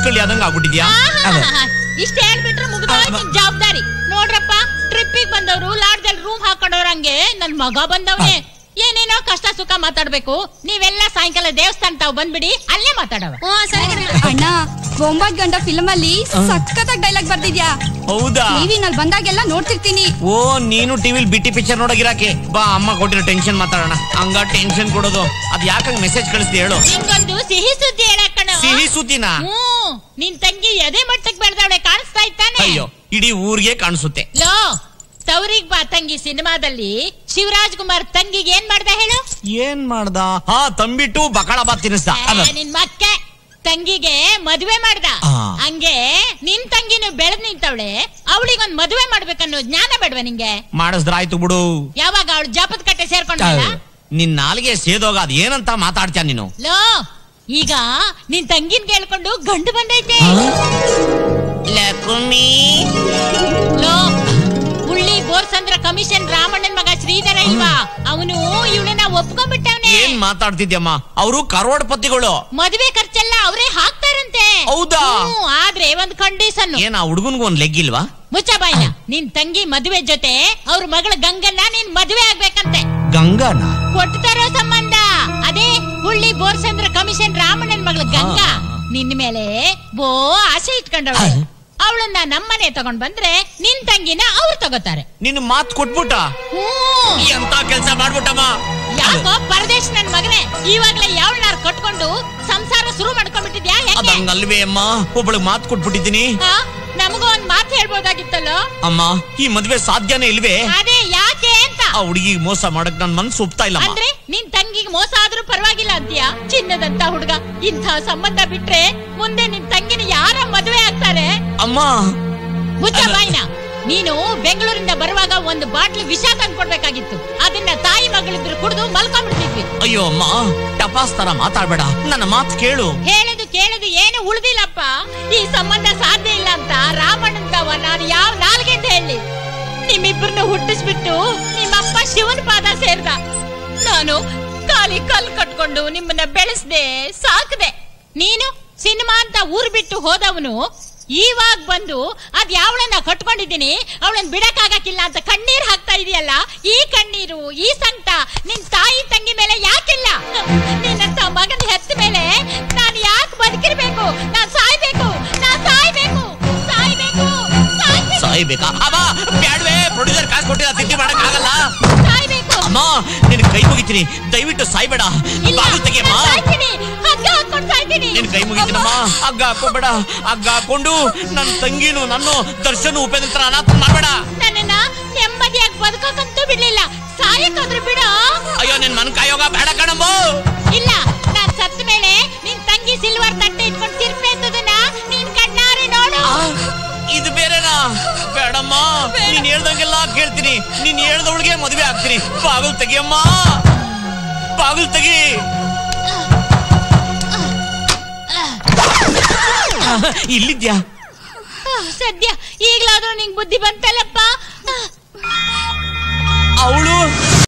ಕಳ್ಳಿ ಆದಂಗ ಆಗ್ಬಿಟ್ಟಿದ್ಯಾ ಅದೇ. ಇಷ್ಟ ಹೇಳ್ಬಿಟ್ರೆ ಮುಗಿದ ಜವಾಬ್ದಾರಿ ನೋಡ್ರಪ್ಪ ಟ್ರಿಪ್ಪಿಗೆ ಬಂದವರು ಲಾಡ್ಜಲ್ಲಿ ರೂಮ್ ಹಾಕೊಂಡವ್ರಂಗೆ ನನ್ ಮಗ ಬಂದವ್ನೆ ಏನೇನೋ ಕಷ್ಟ ಸುಖ ಮಾತಾಡ್ಬೇಕು ನೀವೆಲ್ಲ ಸಾಯಂಕಾಲ ದೇವಸ್ಥಾನ ತಾವ್ ಬಂದ್ಬಿಡಿ ಅಲ್ಲೇ ಮಾತಾಡವ ಅಣ್ಣ ಒಂಬತ್ ಗಂಟೆ ಫಿಲ್ಮ್ ಅಲ್ಲಿ ಸಖತ್ತಾಗಿ ಡೈಲಾಗ್ ಬರ್ದಿದ್ಯಾ ಹೌದಾ ಟಿವಿನಲ್ಲಿ ಬಂದಾಗೆಲ್ಲ ನೋಡ್ತಿರ್ತೀನಿ ಓ ನೀನು ಟಿವಿಲ್ ಬಿಟಿ ಪಿಕ್ಚರ್ ನೋಡೋಗಿರಾಕೆ ಬಾ ಅಮ್ಮ ಕೊಟ್ಟಿರೋ ಟೆನ್ಷನ್ ಮಾತಾಡೋಣ ಹಂಗ ಟೆನ್ಷನ್ ಕೊಡೋದು ಅದ್ ಯಾಕಂಗ್ ಮೆಸೇಜ್ ಕಳಿಸ್ತಿ ಹೇಳು ನಿಂಗೊಂದು ಸಿಹಿ ಸುದ್ದಿ ಹೇಳಕ್ಕಣ ಸಿಹಿ ಸುದ್ದಿನ ಹ್ಮ್ ನಿನ್ ತಂಗಿ ಎದೆ ಮಟ್ಟಕ್ ಬೆಳ್ದವಳೆ ಕಾಣಿಸ್ತಾ ಇತ್ತಾನೆ ಅಯ್ಯೋ ಇಡೀ ಊರಿಗೆ ಕಾಣಿಸುತ್ತೆ ಲೋ ತವರಿಗ್ ಬಾ ತಂಗಿ ಸಿನಿಮಾದಲ್ಲಿ ಶಿವರಾಜ್ ಕುಮಾರ್ ತಂಗಿಗೆ ಏನ್ ಮಾಡ್ದ ಹೇಳು ಏನ್ ಮಾಡ್ದ ಹಾ ತಂಬಿಟ್ಟು ಬಕಾಳ ಬಾತ್ ತಿನ್ನಿಸ್ದ ಅದ ಆ, ನಿನ್ ಮಕ್ಕೆ ತಂಗಿಗೆ ಮದುವೆ ಮಾಡ್ದ ಆ. ಹಂಗೆ ನಿನ್ ತಂಗಿನು ಬೆಳೆದ್ ನಿಂತವಳೆ ಅವಳಿಗೊಂದ್ ಮದುವೆ ಮಾಡ್ಬೇಕನ್ನೋ ಜ್ಞಾನ ಬೇಡ್ವ ನಿಂಗೆ ಮಾಡಿಸ್ದ್ರಾಯ್ತು ಬಿಡು ಯಾವಾಗ ಅವಳು ಜಾಪದ ಕಟ್ಟೆ ಸೇರ್ಕೊಂಡಲ್ಲ ನಿನ್ ನಾಲ್ಗೆ ಸೇದೋಗ ಅದ್ ಏನಂತ ಮಾತಾಡ್ತೀಯ ನೀನು ಲೋ ಈಗ ನಿನ್ ತಂಗಿನ್ ಕೇಳ್ಕೊಂಡು ಗಂಡು ಬಂದೈತೆ ಲಕ್ಷ್ಮಿ ಲೋ ಹುಳ್ಳಿ ಬೋರ್ಸಂದ್ರ ಕಮಿಷನ್ ರಾಮಣ್ಣನ್ ಮಗ ಶ್ರೀಧರ ಇಲ್ವಾ ಅವನು ಇವಳನ್ನ ಒಪ್ಕೊಂಡ್ಬಿಟ್ಟವನೆ ಏನ್ ಮಾತಾಡ್ತಿದ್ಯಮ್ಮ ಅವರು ಕರೋಡ್ಪತಿಗಳು ಮದುವೆ ಖರ್ಚೆಲ್ಲ ಅವರೇ ಹಾಕ್ತಾರಂತೆ ಹೌದಾ? ಹ್ಮ್, ಆದ್ರೆ ಒಂದ್ ಕಂಡೀಷನ್ ಏನ್ ಆ ಹುಡುಗನ್ಗೂ ಒಂದ್ ಲೆಗ್ ಇಲ್ವಾ ಮುಚ್ಚ ಬಾಯ್ನ ನಿನ್ ತಂಗಿ ಮದುವೆ ಜೊತೆ ಅವ್ರ ಮಗಳ ಗಂಗನ್ನ ನೀನ್ ಮದುವೆ ಆಗ್ಬೇಕಂತೆ ಗಂಗಾನ ಕೊಟ್ಟು ತರೋ ಸಂಬಂಧ ಅದೇ ಹುಳ್ಳಿ ಬೋರ್ಸಂದ್ರ ಕಮಿಷನ್ ರಾಮಣ್ಣನ್ ಮಗಳ ಗಂಗಾ ಆ. ನಿನ್ ಮೇಲೆ ಬೋ ಆಸೆ ಇಟ್ಕೊಂಡವಳೆ ಆ. ಅವಳನ್ನ ನಮ್ಮನೆ ತಗೊಂಡ್ ಬಂದ್ರೆ ನಿನ್ ತಂಗಿನ ಅವ್ರು ತಗೋತಾರೆ ನಿನ್ ಮಾತ್ ಕೊಟ್ಬಿಟ್ಟ ಹ್ಮ್ ಎಂತ ಕೆಲ್ಸ ಮಾಡ್ಬಿಟ್ಟಮ್ಮ ಯಾಕೋ ಪರದೇಶ ನನ್ ಮಗನೇ ಇವಾಗ್ಲೇ ಯಾವಳನ್ನಾರು ಕಟ್ಕೊಂಡು ಸಂಸಾರ ಶುರು ಮಾಡ್ಕೊಂಡ್ಬಿಟ್ಟಿದ್ಯಾ ಯಾಕೆ ಅದಂಗಲ್ವೇ ಅಮ್ಮ ಒಬ್ಬಳಿಗೆ ಮಾತ್ ಕೊಟ್ಬಿಟ್ಟಿದ್ದೀನಿ ಆ? ನಮಗೂ ಒಂದ್ ಮಾತು ಹೇಳ್ಬೋದಾಗಿತ್ತಲ್ಲೋ ಅಮ್ಮ ಈ ಮದ್ವೆ ಸಾಧ್ಯನೇ ಇಲ್ವೇ ಅದೇ ಯಾಕೆ ಅಂತ ಆ ಹುಡುಗಿ ಮೋಸ ಮಾಡಕ್ ನನ್ ಮನ್ಸು ಒಪ್ತಾ ಇಲ್ಲಮ್ಮ ಅಂದ್ರೆ ನಿನ್ ತಂಗಿಗೆ ಮೋಸ ಆದ್ರೂ ಪರವಾಗಿಲ್ಲ ಅಂತೀಯ ಚಿನ್ನದಂತ ಹುಡುಗ ಇಂಥ ಸಂಬಂಧ ಬಿಟ್ರೆ ಮುಂದೆ ನಿನ್ ತಂಗಿನ ಯಾರ ಮದುವೆ ಆಗ್ತಾರೆ ಅಮ್ಮ ಮುಚ್ಚ ಅಲ್ಲ. ಬಾಯ್ನ ನೀನು ಬೆಂಗಳೂರಿಂದ ಬರುವಾಗ ಒಂದು ಬಾಟ್ಲಿ ವಿಷ ತಂದ್ಕೊಡ್ಬೇಕಾಗಿತ್ತು ಅದನ್ನ ತಾಯಿ ಮಗಳಿದ್ರು ಕುಡಿದು ಮಲ್ಕೊಂಡ್ಬಿಡ್ತಿದ್ವಿ ಅಯ್ಯೋ ಅಮ್ಮ ಟಪಾಸ್ ತರ ಮಾತಾಡ್ಬೇಡ ನನ್ನ ಮಾತ್ ಕೇಳು ಹೇಳುದು ಕೇಳುದು ಏನು ಉಳ್ದಿಲ್ಲಪ್ಪ ಈ ಸಂಬಂಧ ಸಾಧ್ಯ ಇಲ್ಲ ಅಂತ ರಾಮಣ್ಣಂತವ ನಾನು ಯಾವ ನಾಲ್ಗೆಂದು ಹೇಳಿ ನಿಮ್ಮಿಬ್ಬರನ್ನು ಹುಟ್ಟಿಸ್ಬಿಟ್ಟು ನಿಮ್ಮಪ್ಪ ಶಿವನ ಪಾದ ಸೇರ್ದ ನಾನು ಕಾಲಿ ಕಲ್ ಕಟ್ಕೊಂಡು ನಿಮ್ಮನ್ನ ಬೆಳೆಸ್ದೆ ಸಾಕ್ದೆ ನೀನು ಸಿನಿಮಾ ಅಂತ ಊರ್ ಬಿಟ್ಟು ಹೋದವನು ಇವಾಗ ಬಂದು ಅದ್ ಯಾವಳನ್ನ ಕಟ್ಕೊಂಡಿದ್ದೀನಿ ಅವಳನ್ನ ಬಿಡಕ್ಕಾಗಕ್ಕಿಲ್ಲ ಅಂತ ಕಣ್ಣೀರ್ ಹಾಕ್ತಾ ಇದೆಯಲ್ಲ ಈ ಕಣ್ಣೀರು ಈ ಸಂಕಟ ನಿನ್ ತಾಯಿ ತಂಗಿ ಮೇಲೆ ಯಾಕಿಲ್ಲ ನಿನ್ನಂತ ಮಗನ ಹೆತ್ತ ಮೇಲೆ ನಾನು ಯಾಕೆ ಬದುಕಿರ್ಬೇಕು ನಾನ್ ಸಾಯ್ಬೇಕು ನಾನ್ ಸಾಯ್ಬೇಕು ಸಾಯ್ಬೇಕು ಸಾಯ್ಬೇಕು ಸಾಯ್ಬೇಕಾ ಅಮ್ಮ ಬ್ಯಾಡ್ವೆ ಪ್ರೊಡ್ಯೂಸರ್ ಕಾಸು ಕೊಟ್ಟಿಲ್ಲ ತಿಂಡಿ ಮಾಡಕ್ ಆಗಲ್ಲ ಸಾಯ್ಬೇಕು ಅಮ್ಮ ನಿನ್ ಕೈ ಮುಗಿತೀನಿ ದಯವಿಟ್ಟು ಸಾಯ್ಬೇಡ ಇಲ್ಲ ಬಾಗಿಲು ತೆಗಿಯಮ್ಮ ನಾನ್ ಸಾಯ್ತೀನಿ ಹಗ್ಗ ಹಾಕ್ಕೊಂಡು ಸಾಯ್ತೀನಿ ನಿನ್ ಕೈ ಮುಗಿತೀನಮ್ಮ ಹಗ್ಗ ಹಾಕೋಬೇಡ ಹಗ್ಗ ಹಾಕೊಂಡು ನನ್ ತಂಗಿನು ನನ್ನ ದರ್ಶನ ಉಪೇಂದ್ರ ತರ ಅನಾಥ ಮಾಡ್ಬೇಡ ನನ್ನನ್ನ ನೆಮ್ಮದಿಯಾಗಿ ಬದುಕಕ್ಕಂತೂ ಬಿಡ್ಲಿಲ್ಲ ಸಾಯಕ್ಕಾದ್ರೂ ಬಿಡ ಅಯ್ಯೋ ನಿನ್ ಮನ್ ಕಾಯೋಗ ಬೇಡ ಕಣಮ್ಮ ಇಲ್ಲ ನಾನ್ ಸತ್ತ ಮೇಲೆ ನಿನ್ ತಂಗಿ ಸಿಲ್ವರ್ ತಟ್ಟೆ ಇಟ್ಕೊಂಡು ತಿರ್ಪೆ ಎತ್ತದನ್ನ ನೀನ್ ಕಣ್ಣಾರೆ ನೋಡು ಆ, ಇದು ಬೇರೆನಾ ಬೇಡಮ್ಮ ನೀನ್ ಹೇಳ್ದಂಗೆಲ್ಲ ಕೇಳ್ತೀನಿ ನೀನ್ ಹೇಳ್ದವಳಿಗೆ ಮದ್ವೆ ಆಗ್ತೀನಿ ಬಾಗಿಲು ತೆಗಿಯಮ್ಮ ಬಾಗಿಲು ತೆಗಿ ಇಲ್ಲಿದ್ಯಾ ಆಹ್, ಸದ್ಯ ಈಗ್ಲಾದ್ರೂ ನಿಂಗ್ ಬುದ್ಧಿ ಬಂತಲ್ಲಪ್ಪ ಅವಳು